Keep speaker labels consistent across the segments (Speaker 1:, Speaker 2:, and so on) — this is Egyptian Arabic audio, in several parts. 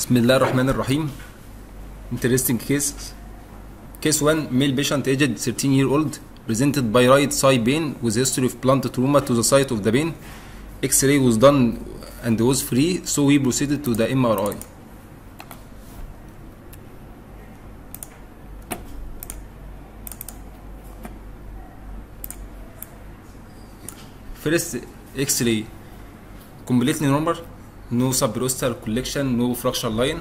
Speaker 1: بسم الله الرحمن الرحيم interesting case case 1 male patient aged 13 year old presented by right side pain with history of blunt trauma to the site of the pain x-ray was done and was free so we proceeded to the MRI first x-ray completely normal no subarostal collection no fracture line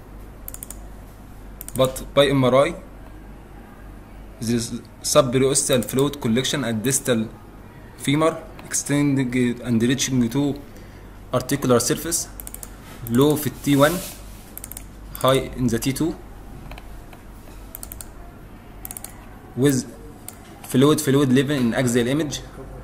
Speaker 1: but by MRI there is subarostal fluid collection at distal femur extending and reaching to articular surface low في T1 high in the T2 with fluid fluid level in axial image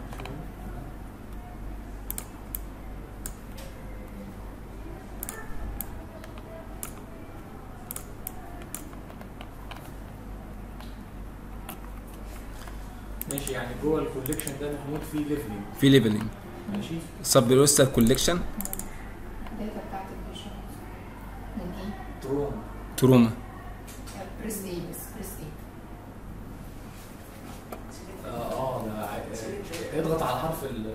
Speaker 2: ماشي يعني جوه الكوليكشن ده محمود فيه ليفلنج
Speaker 1: في leveling
Speaker 2: ماشي
Speaker 1: subarostal collection
Speaker 3: الداتا بتاعت البيشنت من ايه؟
Speaker 2: تروما
Speaker 1: trauma
Speaker 3: بريس ايه بس بريس ايه؟
Speaker 2: اه اه ده ع- آه، اضغط على الحرف ال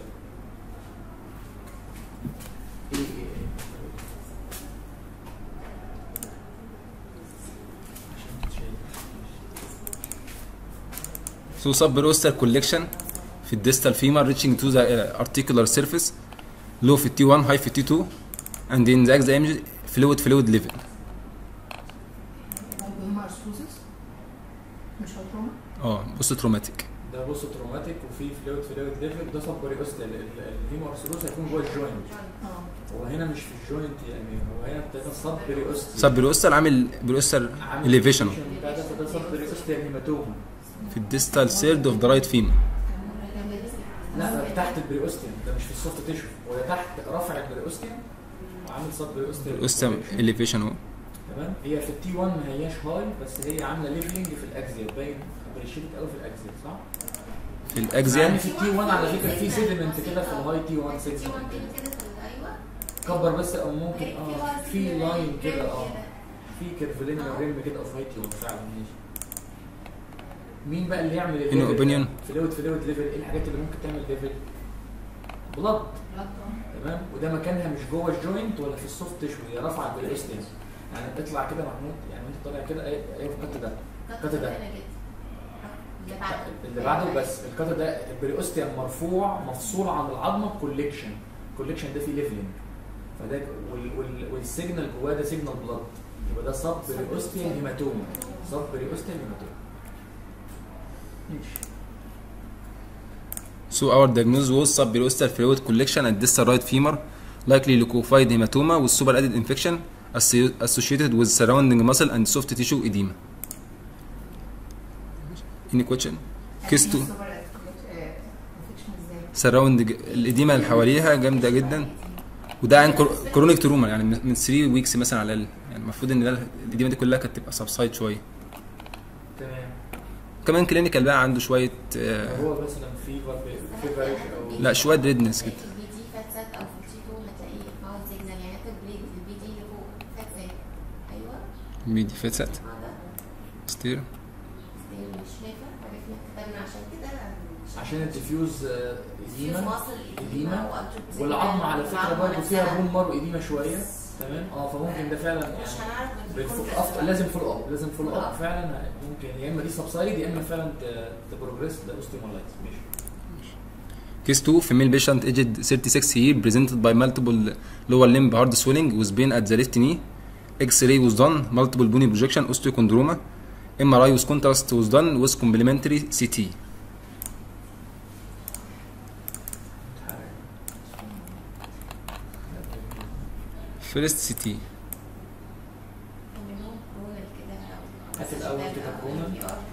Speaker 2: ايه ايه ايه عشان تتشال.
Speaker 1: So subarostal collection في الديستال femur reaching to the uh, articular surface low في T1 high في T2 and in the axial image fluid fluid level
Speaker 3: هم ارثروزس مش هو تروما؟
Speaker 1: اه بص تروماتيك
Speaker 2: ده بص تروماتيك وفي فلويد فلويد ليفل ده سبري اوستال الهيمورسلوس هيكون جوه الجوينت
Speaker 3: اه
Speaker 2: هو هنا مش في الجوينت يعني هو هنا ابتدى سبري اوستال
Speaker 1: سبروستال عامل بروستال
Speaker 2: عامل
Speaker 1: elevation
Speaker 2: بتاع ده فده سبري اوستال هيماتوما
Speaker 1: في الديستال سيرد اوف ذا رايت فيمر
Speaker 2: لا ده تحت البريوستيوم ده مش في السوفت تيشو هو ده تحت رفع البريوستيوم وعامل سب بريوستيوم
Speaker 1: بروستال elevation اهو
Speaker 2: تمام هي في التي 1 ما هياش هاي بس هي عامله ليفلنج في الاكزيال باين ابريشيتد قوي في الاكزيال صح؟
Speaker 1: في
Speaker 2: يعني
Speaker 1: الاكزيال
Speaker 2: في التي 1 على فكره في سيدمنت كده في الهاي تي 1 سيدمنت كبر بس او ممكن اه في لاين كده اه في كيرفلينيا ريم كده اوف هاي تي 1 فعلا ماشي مين بقى اللي يعمل
Speaker 1: In your opinion?
Speaker 2: فلويد فلويد ليفل ايه الحاجات اللي ممكن تعمل ليفل؟ بلاد تمام وده مكانها مش جوه الجوينت ولا في السوفت تيشو هي رافعه بالاستيز يعني اطلع كده محمود يعني انت طالع كده ايه ايه الكت ده الكت ده اللي بعده بس الكت ده البريوستيوم مرفوع مفصول عن العظمه كوليكشن كوليكشن ده فيه ليفلنج فده وال وال والسيجنال جواه ده سيجنال بلاد يبقى ده سب بريوستيوم هيماتوما سب بريوستيوم هيماتوما ماشي
Speaker 1: So our diagnosis was subarostal fluid collection at distal right femur, likely leukocyte hematoma with superadded infection associ- associated with surrounding muscle and soft tissue edema. Any question? Case 2 surrounding الإديمة اللي حواليها جامدة جدا وده عن كرونيك تروما يعني من 3 ويكس مثلا على الأقل يعني المفروض إن ده الإديمة دي كلها كانت تبقى سبسايد شوية
Speaker 2: تمام
Speaker 1: كمان كلينيكال بقى عنده شوية آه،
Speaker 2: هو مثلا فيفر فيفرش او
Speaker 1: لا شوية ريدنس كده
Speaker 4: البي دي فات سات او في التي 2 هتلاقيه فاول سيجنال يعني هات البليد البي دي اللي فوق فات سات ايوه
Speaker 1: ميدي فاتسات
Speaker 4: اه ده
Speaker 1: ستير
Speaker 4: بس هي مش شايفه عرفنا كتبنا عشان كده
Speaker 2: عشان الديفيوز اديما
Speaker 4: مصل
Speaker 2: إديمة والعظم على فكره برضه فيها بون مارو اديما شويه تمام اه فممكن ده فعلا
Speaker 4: مش
Speaker 2: يعني
Speaker 4: هنعرف
Speaker 2: بالفو-
Speaker 4: بالفول
Speaker 2: أفضل- لازم فول اب لازم فول
Speaker 4: آه.
Speaker 2: اب فعلا ممكن يا اما دي سبسايد يا اما فعلا تبروجريس ده اوستيمولايتس ماشي
Speaker 1: Case 2 female patient aged 36 years presented by multiple lower limb hard swelling with pain at the left knee. X-ray was done, multiple bony projection, osteochondroma. MRI with contrast was done with complementary CT. First CT.
Speaker 2: هات الأول كده كورونا.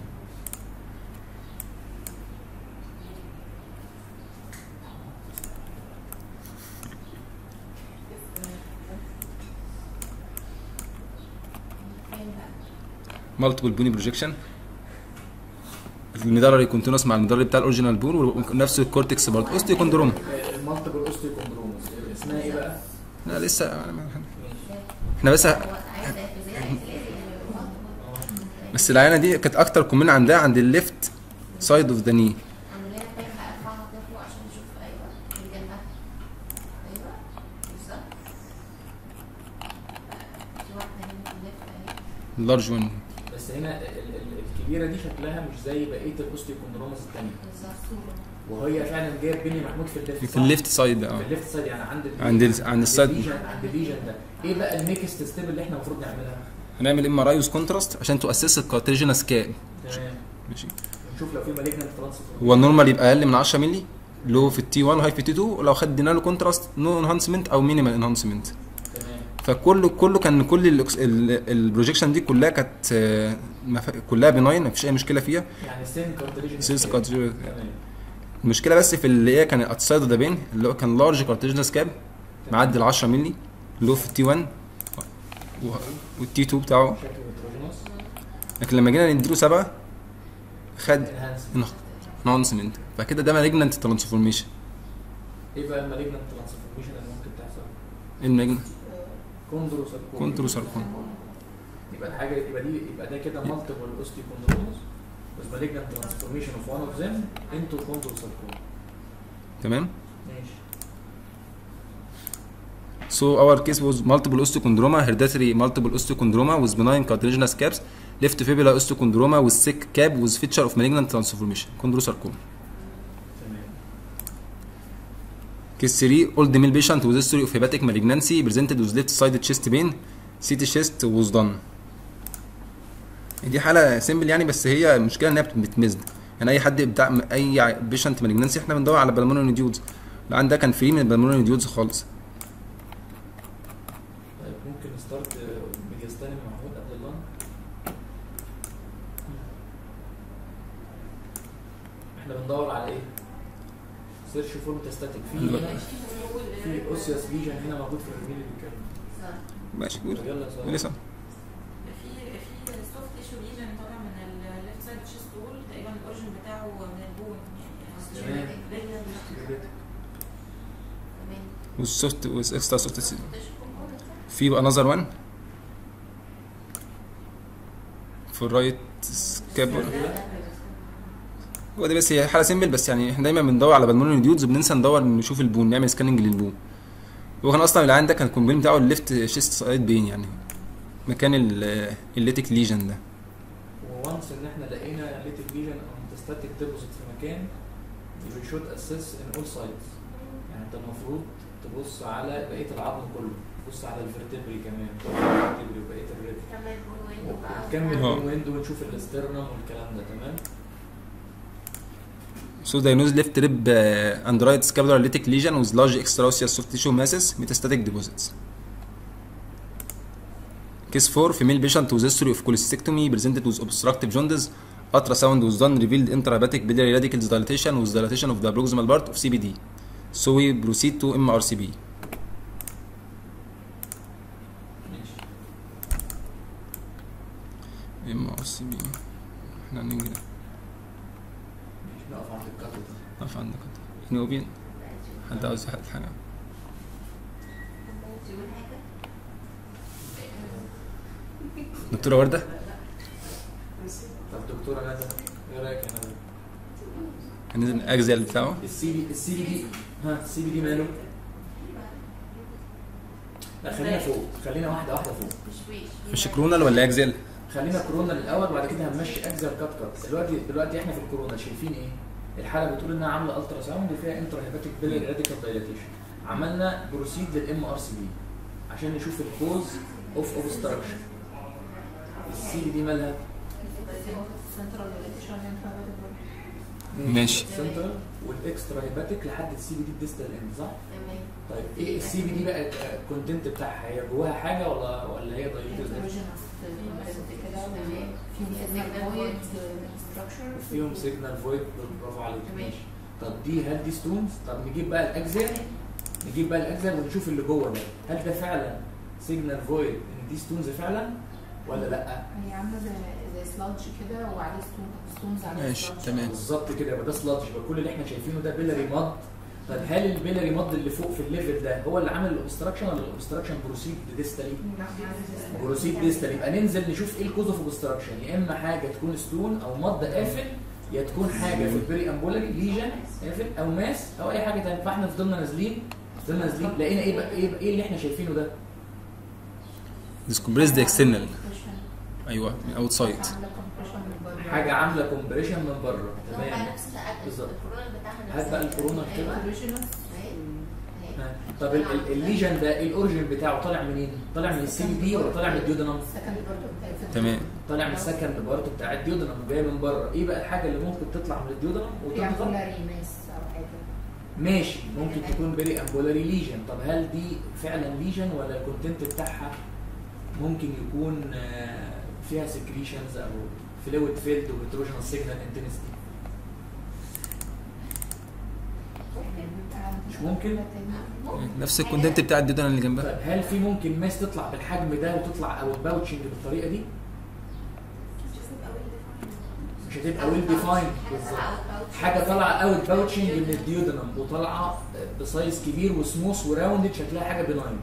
Speaker 1: multiple bony projection. المدرري كونتينوس مع المدرري بتاع الاوريجينال بون ونفس الكورتكس برضه اوستيوكوندروما
Speaker 2: المالتيبل اوستيوكوندروموس اسمها ايه بقى؟
Speaker 1: لا لسه احنا بس
Speaker 4: هو عايز اعتزال لازم يبقى
Speaker 1: بس العينه دي كانت اكتر كومين عندها عند الليفت سايد اوف ذا ني
Speaker 4: عندنا فاهم ارفعها لفوق عشان نشوف ايوه اللي جنبها ايوه بالظبط في واحده هنا في الليفت اهي
Speaker 1: لارج وان
Speaker 2: بس هنا ال- ال- الكبيره دي شكلها مش زي بقيه الاوستيوكوندروماس الثانيه
Speaker 4: بالظبط
Speaker 2: وهي فعلا جايه بيني محمود في الليفت
Speaker 1: في
Speaker 2: صح؟
Speaker 1: الليفت سايد اه
Speaker 2: في الليفت سايد يعني عند ال-
Speaker 1: عند ال- عند السايد
Speaker 2: الليجن عند الليجن ده ايه بقى النيكست ستيب اللي احنا المفروض نعملها؟
Speaker 1: هنعمل ام ار اي كونتراست عشان تؤسس الكارتريجينس كاب
Speaker 2: تمام
Speaker 1: ماشي
Speaker 2: نشوف لو في مالجنت ترانسفور
Speaker 1: هو النورمال يبقى اقل من 10 مللي لو في التي 1 وهاي في التي 2 ولو خدنا له كونتراست نو انهانسمنت او مينيمال انهانسمنت
Speaker 2: تمام
Speaker 1: فكله كله كان كل البروجيكشن دي كلها كانت آه، ما ف- كلها بناين مفيش اي مشكله فيها
Speaker 2: يعني سين كارتريجن
Speaker 1: سيلز كارتريجينس
Speaker 2: تمام
Speaker 1: المشكله بس في اللي هي كان اتسايد ذا بين اللي هو كان لارج كارتريجينس كاب معدي ال 10 مللي اللي هو في التي 1 والتي 2 بتاعه
Speaker 2: شكله هيتروجينوس
Speaker 1: لكن لما جينا نديله سبعه خد
Speaker 2: انهانس
Speaker 1: انهانسمنت فكده ده مالجنت ترانسفورميشن
Speaker 2: ايه بقى المالجنت ترانسفورميشن اللي ممكن تحصل؟
Speaker 1: المالجنت
Speaker 2: كوندروساركوما
Speaker 1: كونتروساركوما
Speaker 2: يبقى الحاجه يبقى دي يبقى ده كده مالتيبل اوستيوكوندروموس بس مالجنت ترانسفورميشن اوف وان اوف ذيم انتو كوندروساركوما
Speaker 1: تمام
Speaker 2: ماشي
Speaker 1: So our case was multiple osteochondroma, hereditary multiple osteochondroma with benign cartilaginous caps, left fibular osteochondroma with thick cap with feature of malignant transformation, chondrosarcoma.
Speaker 2: تمام
Speaker 1: Case 3, old male patient with history of hepatic malignancy presented with left-sided chest pain, CT chest was done. دي حالة سيمبل يعني بس هي المشكلة انها بتمزد يعني اي حد بتاع اي بيشنت مالجنانسي احنا بندور على بالمونري نوديولز العيان ده كان فري من البالمونري نوديولز خالص
Speaker 2: طيب ممكن نستارت ميدياستاني مع محمود قبل اللان احنا بندور على ايه؟ سيرش فور ميتاستاتيك في
Speaker 1: لا.
Speaker 2: هنا في اوسيوس ليجن هنا موجود في الرميل اللي بيتكلم
Speaker 1: ماشي قول
Speaker 2: يلا سؤال
Speaker 1: قول لسه
Speaker 5: في في سوفت تيشو ليجن طالع من الليفت سايد تشيست وول تقريبا الاوريجن بتاعه من البون
Speaker 2: تمام.
Speaker 5: يعني
Speaker 4: تمام
Speaker 1: والسوفت واكسترا سوفت
Speaker 4: تشوف
Speaker 1: في انذر وان في الرايت سكاب هو ده بس هي حاله سيمبل بس يعني احنا دايما بندور على بالمونري نوديولز وبننسى ندور نشوف البون نعمل سكاننج للبون هو كان اصلا العيان ده كان الكومبين بتاعه الليفت شيست سايد بين يعني مكان الليتيك ليجن ده
Speaker 2: وونس ان احنا لقينا ليتيك ليجن او ميتاستاتيك ديبوزيت في مكان you should assess in all sides يعني انت المفروض تبص على بقيه العظم كله تبص على الفرتبري كمان الفرتبري وبقيه الريب
Speaker 4: كمل وين بقى
Speaker 2: ونكمل
Speaker 1: اه.
Speaker 2: بين ويندو ونشوف الاسترنم والكلام ده تمام
Speaker 1: So diagnosed left rib uh, and right scapular lytic lesion with large extraosseous soft tissue masses, metastatic deposits. Case 4, female patient with history of cholecystectomy presented with obstructive jaundice. Ultrasound was done, revealed intrahepatic biliary radicals dilatation with dilatation of the proximal part of CBD. So we proceed to MRCP.
Speaker 2: ماشي
Speaker 1: MRCP. احنا هنيجي
Speaker 2: ماشي نقف عند الكات ده
Speaker 1: نقف عندك نوبين حد عاوز يحط حاجة
Speaker 4: تقول حاجه
Speaker 1: دكتورة وردة
Speaker 2: طب دكتوره ندى ايه رايك يا ندى؟
Speaker 1: هننزل الأجزاء بتاعه
Speaker 2: السي بي السي بي دي ها السي بي دي ماله؟ لا خلينا فوق خلينا واحده واحده فوق
Speaker 4: مش ويش
Speaker 1: مش كرونال ولا أجزاء؟
Speaker 2: خلينا كورونا الاول وبعد كده هنمشي اجزاء كات كات دلوقتي دلوقتي احنا في الكورونا شايفين ايه؟ الحاله بتقول انها عامله الترا ساوند وفيها انترا هيباتيك بيلاري راديكال دايلاتيشن عملنا بروسيد للام ار سي بي عشان نشوف الكوز اوف اوبستراكشن السي بي دي مالها
Speaker 3: سنترال ريليشن
Speaker 1: ماشي.
Speaker 2: سنترال والاكسترا هيباتيك لحد السي بي دي الديستال اند صح؟
Speaker 4: تمام
Speaker 2: طيب ايه السي بي دي بقى الكونتنت بتاعها هي جواها حاجه ولا ولا هي دايليتد فيهم سيجنال فويد برافو عليك
Speaker 4: تمام.
Speaker 2: ماشي طب دي هل دي ستونز طب نجيب بقى الاجزاء نجيب بقى الاجزاء ونشوف اللي جوه ده هل ده فعلا سيجنال فويد ان دي ستونز فعلا ولا لا
Speaker 3: هي عامله زي زي سلادج كده وعليه ستون ستونز عليه
Speaker 1: ماشي،
Speaker 3: sludge.
Speaker 1: تمام.
Speaker 2: بالظبط كده يبقى ده سلادج يبقى كل اللي احنا شايفينه ده بيلاري ماد طب هل البيلاري مض اللي فوق في الليفل ده هو اللي عمل الاوبستراكشن ولا الاوبستراكشن بروسيد ديستالي؟ بروسيد ديستال يبقى ننزل نشوف ايه الكوز اوف اوبستراكشن يا اما حاجه تكون ستون او مض قافل يا تكون حاجه في البري امبولاري ليجن قافل او ماس او اي حاجه ثانيه فاحنا فضلنا نازلين فضلنا نازلين لقينا ايه بقى ايه, بقى إيه اللي احنا شايفينه ده؟
Speaker 1: ديسكومبريس اكسترنال ايوه من اوتسايد
Speaker 2: حاجه عامله كومبريشن من بره
Speaker 4: لو بقى
Speaker 2: تمام
Speaker 4: نفس الأكل،
Speaker 2: بالظبط.
Speaker 4: الكورونا بتاعها
Speaker 2: هات بقى
Speaker 4: نفسها.
Speaker 2: الكورونا كده.
Speaker 4: أيوة. أهي.
Speaker 2: ها. طب ال- ال- الليجن ده ايه الاوريجن بتاعه طالع منين؟ طالع من السي دي ولا طالع من الديودنم؟
Speaker 1: تمام
Speaker 2: طالع من السكند بارت بتاع الديودنم جاي من بره ايه بقى الحاجه اللي ممكن تطلع من الديودنم وتضغط ماشي ممكن تكون بيري امبولاري ليجن طب هل دي فعلا ليجن ولا الكونتنت بتاعها ممكن يكون آه، فيها سكريشنز او فلويد فيلد وبتروجنال سيجنال انتنسيتي مش ممكن
Speaker 1: نفس الكونتنت بتاع الديودان اللي جنبها
Speaker 2: طيب هل في ممكن ماس تطلع بالحجم ده وتطلع او الباوتشنج بالطريقه دي مش هتبقى ويل ديفايند بالظبط حاجه طالعه اوت باوتشنج من الديودنم وطالعه بسايز كبير وسموث وراوندد شكلها حاجه بناين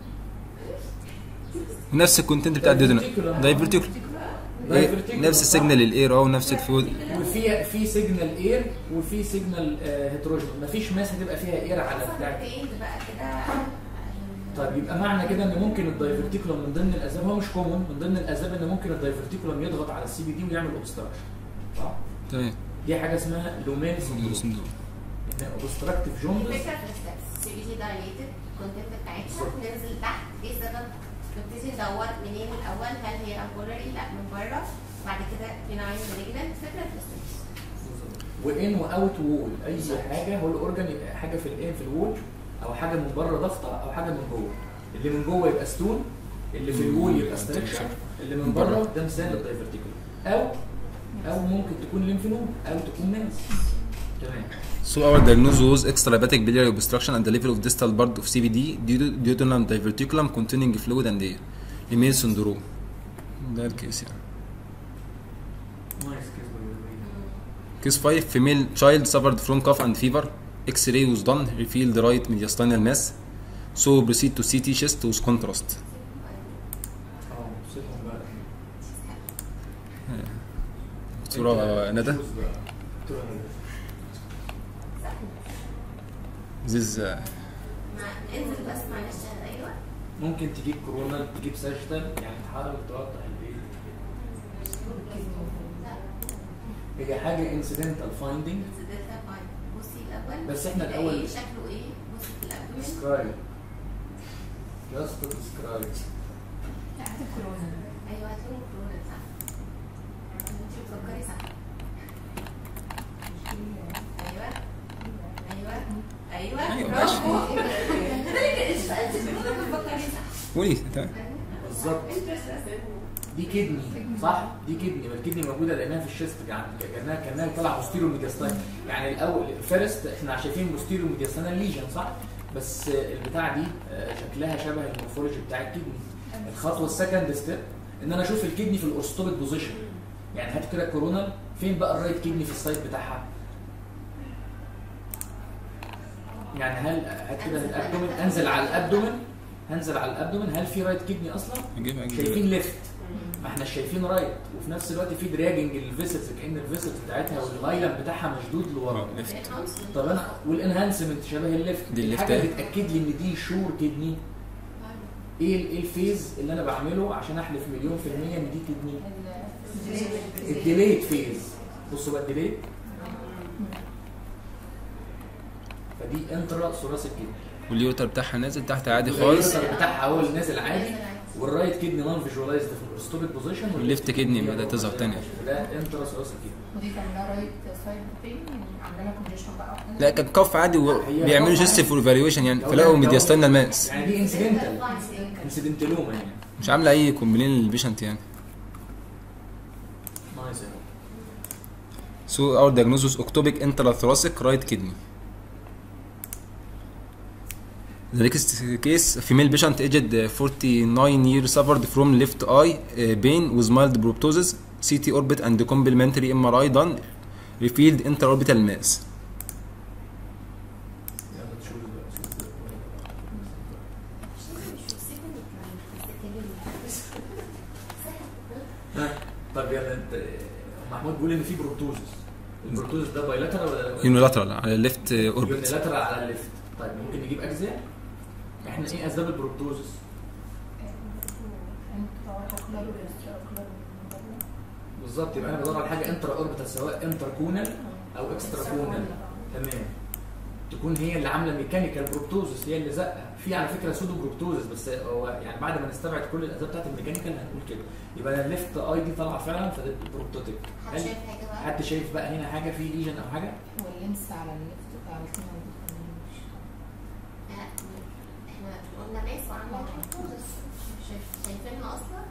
Speaker 1: نفس الكونتنت بتاع الديودان دايفرتيكول نفس السيجنال الاير اه ونفس الفلويد
Speaker 2: وفي في سيجنال اير وفي سيجنال هيتروجين مفيش ماس هتبقى فيها اير على بتاع
Speaker 4: فين بقى كده
Speaker 2: طيب يبقى معنى كده ان ممكن الدايفرتيكولم من ضمن الاسباب هو مش كومون من ضمن الاسباب ان ممكن الدايفرتيكولم يضغط على السي بي دي ويعمل اوبستراكشن صح؟
Speaker 1: تمام
Speaker 2: دي حاجه اسمها لومين سندروم ان اوبستراكتيف جوندس
Speaker 4: الفكره في الستبس سي بي تي دايليتد الكونتنت بتاعتها ننزل تحت ايه السبب نبتدي ندور منين الاول هل هي امبولاري لا من بره بعد كده بناين مالجنت فكره في الستبس
Speaker 2: وان واوت وول اي حاجه هو الاورجن يبقى حاجه في الان في الوول او حاجه من بره ضغطه او حاجه من جوه اللي من جوه يبقى ستون اللي في الوول يبقى ستريكشر اللي من بره ده مثال للدايفرتيكول او او ممكن تكون ليمف نود او تكون ناس تمام
Speaker 1: So our diagnosis was extrahepatic biliary obstruction at the level of distal part of CVD due to duodenum diverticulum containing fluid and air. Email syndrome. ده الكيس يعني.
Speaker 2: نايس كيس
Speaker 1: Case 5 female child suffered from cough and fever. X-ray was done, revealed right mediastinal mass. So proceed to CT chest with contrast.
Speaker 2: اه بصيتهم بقى
Speaker 1: دكتورة ندى
Speaker 2: دكتورة ندى
Speaker 1: This uh,
Speaker 4: ما انزل بس معلش ايوه
Speaker 2: ممكن تجيب كورونا تجيب ساجيتال يعني تحاول توضح الايه هي حاجه انسيدنتال فايندينج
Speaker 4: دلتا باين بصي الاول
Speaker 2: بس إحنا
Speaker 4: يبقى
Speaker 2: الأول-
Speaker 4: ايه شكله ايه بصي في الابدومين
Speaker 2: ديسكرايب جاست ديسكرايب
Speaker 4: ايوه هتقولي كورونا صح انت بتفكري صح ايوه ايوه ايوه
Speaker 1: أيوة،
Speaker 4: برافو انت بتفكري صح
Speaker 1: قولي تمام.
Speaker 2: بالظبط دي كدني صح دي كدني ما الكدني موجوده لانها في الشيست يعني كانها كانها طالعه بوستيريو ميدياستاين يعني الاول فيرست احنا شايفين بوستيريو ميدياستاين ليجن صح بس البتاع دي آه، شكلها شبه المورفولوجي بتاع الكدني الخطوه السكند ستيب ان انا اشوف الكدني في الاورستوبيك بوزيشن يعني هات كده كورونال فين بقى الرايت كدني في السايد بتاعها يعني هل هات كده الابدومن انزل على الابدومن هنزل على الابدومن هل في رايت كدني اصلا
Speaker 1: هجيب هجيب
Speaker 2: شايفين ليفت ما احنا شايفين رايت وفي نفس الوقت في دراجنج للفيسلز كان الفيسلز بتاعتها والهايلاند بتاعها مشدود لورا
Speaker 1: ليفت
Speaker 2: طب انا والانهانسمنت شبه الليفت
Speaker 1: دي الليفت
Speaker 2: الحاجه
Speaker 1: اهي.
Speaker 2: اللي بتاكد لي ان دي شور كدني ايه ال- ايه الفيز اللي انا بعمله عشان احلف مليون في الميه ان دي كدني الديليت فيز بصوا بقى الديليت فدي انترا ثوراسيك كدني
Speaker 1: واليوتر بتاعها نازل تحت عادي خالص
Speaker 2: اليوتر بتاعها هو اللي نازل عادي والرايت كدني نون فيجواليزد في الاستوبيك بوزيشن
Speaker 1: والليفت كدني بدأت تظهر تاني.
Speaker 2: ده انترا ثوراسيك كدني
Speaker 3: ودي كان لها رايت سايد بين يعني عندنا كونجيشن بقى
Speaker 1: لا كان كف عادي وبيعملوا جست فور ايفالويشن يعني فلقوا ميدياستاينال ماس
Speaker 2: يعني دي انسيدنتال انسيدنتالوما يعني
Speaker 1: مش عامله اي كومبلين للبيشنت يعني
Speaker 2: نايس
Speaker 1: So our diagnosis ectopic intrathoracic right kidney. The next case, a female patient aged uh, 49 years suffered from left eye uh, pain with mild proptosis, CT orbit and complementary MRI done, revealed intraorbital mass.
Speaker 2: ها طب يعني انت محمود بيقول ان في بروتوزس البروتوزس ده بايلاترال ولا
Speaker 1: يونيلاترال على الليفت اوربت
Speaker 2: يونيلاترال على الليفت طيب ممكن نجيب اجزاء احنا ايه اسباب البروتوزس بالظبط يبقى انا بدور على حاجه انترا اوربيتال سواء انتر كونال او اكسترا كونال تمام تكون هي اللي عامله ميكانيكال بروبتوزس هي اللي زقه في على فكره سودو بروبتوزس بس هو يعني بعد ما نستبعد كل الاسباب بتاعت الميكانيكال هنقول كده يبقى الليفت اي دي طالعه فعلا فده بروبتوتيك
Speaker 4: حد شايف حاجه بقى؟
Speaker 2: حد شايف بقى هنا حاجه في ليجن او حاجه
Speaker 3: واللمس على الليفت على الاثنين
Speaker 4: لا، احنا قلنا ناس وعملنا بروبوزس شايف- شايفينها اصلا؟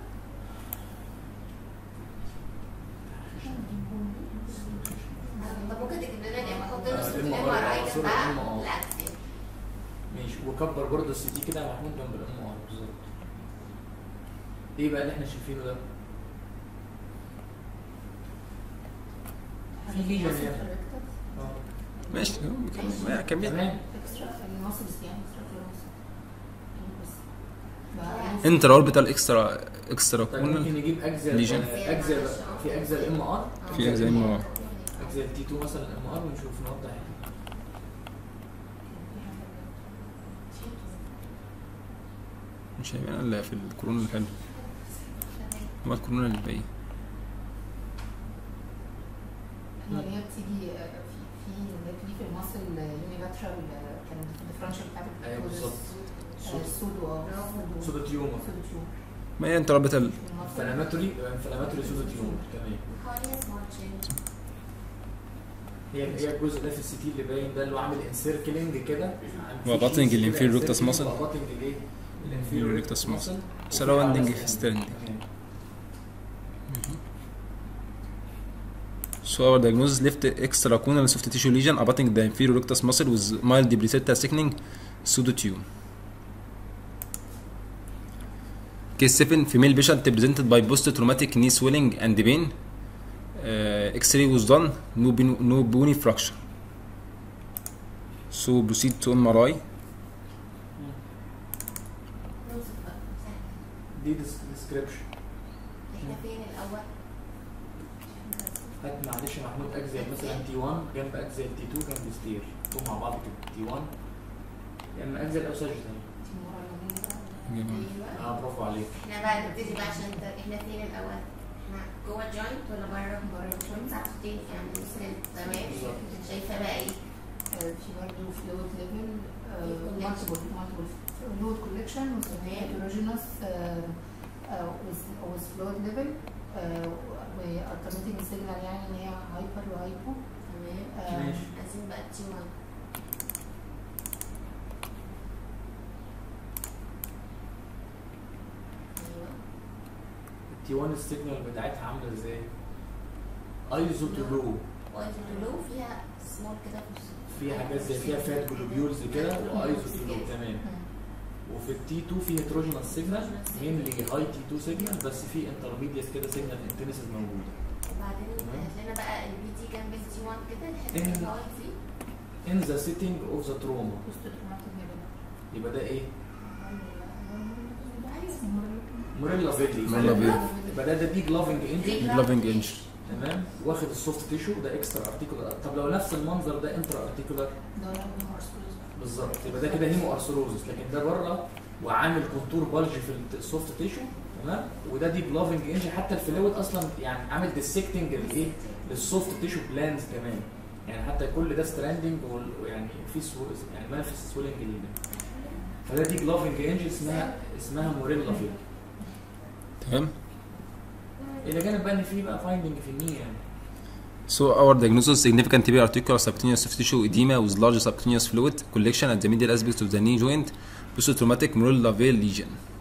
Speaker 4: طب ممكن تجيب لنا الام احط له
Speaker 2: آه،
Speaker 4: صوره
Speaker 2: الام
Speaker 4: الام ار
Speaker 2: آر،
Speaker 4: اي
Speaker 2: صورة
Speaker 4: جنبها
Speaker 2: الام آر.
Speaker 4: لا
Speaker 2: ماشي وكبر برضه السي تي كده يا محمود جنب الام ار بالظبط ايه بقى اللي احنا شايفينه ده؟ في ليجن يعني اه
Speaker 1: ماشي ما كمل
Speaker 2: تمام
Speaker 3: اكسترا الماسلز يعني اكسترا بس بقى
Speaker 1: انتر اوربيتال اكسترا اكسترا
Speaker 2: طيب ممكن
Speaker 1: كونال
Speaker 2: نجيب اجزاء
Speaker 1: ليجن.
Speaker 2: اجزاء في اجزاء الام ار
Speaker 1: في اجزاء ام ار
Speaker 2: اجزاء التي 2 مثلا الام ار ونشوف نوضح
Speaker 1: مش هيبقى الا في الكورونا الحلو ما الكورونا اللي باقي
Speaker 3: اللي هي بتيجي آه، في في اللي بتيجي في المصل يونيلاترال كان الديفرنشال بتاعت
Speaker 2: ايوه بالظبط
Speaker 3: السودو اه السودو
Speaker 2: سودو تيومر
Speaker 3: سودو تيوب
Speaker 1: ما هي انتر اوربيتال
Speaker 2: انفلاماتوري انفلاماتوري سودو تيومر تمام
Speaker 4: كاريس مارتشن
Speaker 2: هي هي الجزء ده في السي تي اللي باين ده اللي هو عامل انسيركلينج كده
Speaker 1: هو باتنج الانفيريور ريكتس ماسل.
Speaker 2: باتنج الايه؟
Speaker 1: الانفيريور ريكتس ماسل. Surrounding ستيرنج So our diagnosis left extraconal soft tissue lesion abutting the inferior rectus muscle with mild debrisettal thickening pseudotube. Case 7 female patient presented by post-traumatic knee swelling and pain. Uh, X-ray was done, no, bone- no bony fracture. So proceed to MRI.
Speaker 4: نوصف بقى
Speaker 2: دي ديسكريبشن
Speaker 4: احنا فين الاول؟
Speaker 2: هات معلش يا محمود اجزاء مثلا تي 1 جنب اجزاء تي 2 جنب ستير هم مع بعض كده تي 1 يا اما اجزاء او ساجيتال
Speaker 4: ايوه
Speaker 2: اه برافو عليك
Speaker 4: احنا بقى نبتدي بقى عشان انت احنا فين الاول؟ احنا جوه الجوينت ولا بره؟ بره الجوينت ساعة تاني يعني مسلم تمام
Speaker 2: بالظبط.
Speaker 4: شايفه بقى ايه؟
Speaker 3: في برضه فلويد ليفل
Speaker 4: collection.
Speaker 3: مالتيبل مالتيبل فلويد كولكشن هيتروجينوس with fluid level والترميتنج سيجنال يعني ان هي هايبر وهايبو
Speaker 4: تمام
Speaker 2: ماشي.
Speaker 4: عايزين بقى تي 1 ايوه
Speaker 2: التي 1 السيجنال بتاعتها عامله ازاي؟ ايزو تو لو
Speaker 4: وايز بلو فيها سمول كده في النص.
Speaker 2: فيها حاجات زي فيها فات جلوبيولز كده وايزو تو لو تمام وفي التي 2 في هيتروجينال سيجنال مينلي هاي تي 2 سيجنال بس في انترميديت كده سيجنال انتنسز موجوده
Speaker 4: وبعدين
Speaker 2: تمام.
Speaker 4: هات لنا بقى البي تي جنب التي 1 كده الحته
Speaker 2: إيه.
Speaker 4: اللي هو فيه
Speaker 2: in the setting of the trauma يبقى ده ايه؟ موريلا فيدلي
Speaker 1: موريلا فيدلي.
Speaker 2: يبقى ده ده بيج لافنج انجري
Speaker 1: Loving injury.
Speaker 2: تمام واخد السوفت تيشو ده اكسترا ارتيكولار طب لو نفس المنظر ده انترا ارتيكولار بالظبط يبقى ده كده هيمو ارثروزس لكن ده بره وعامل كونتور بلج في السوفت تيشو تمام وده ديب لافنج انجري حتى الفلويد اصلا يعني عامل ديسكتنج الايه للسوفت تيشو بلانز كمان يعني حتى كل ده ستراندنج ويعني في سو يعني مانفست سويلنج فده ديب لافنج انجري اسمها اسمها موريلا فيل
Speaker 1: تمام
Speaker 2: الى جانب بقى ان في بقى فايندنج في الني يعني
Speaker 1: So our diagnosis significant tibial articular subcutaneous soft tissue edema with large subcutaneous fluid collection at the medial aspect of the knee joint post-traumatic mural vein lesion.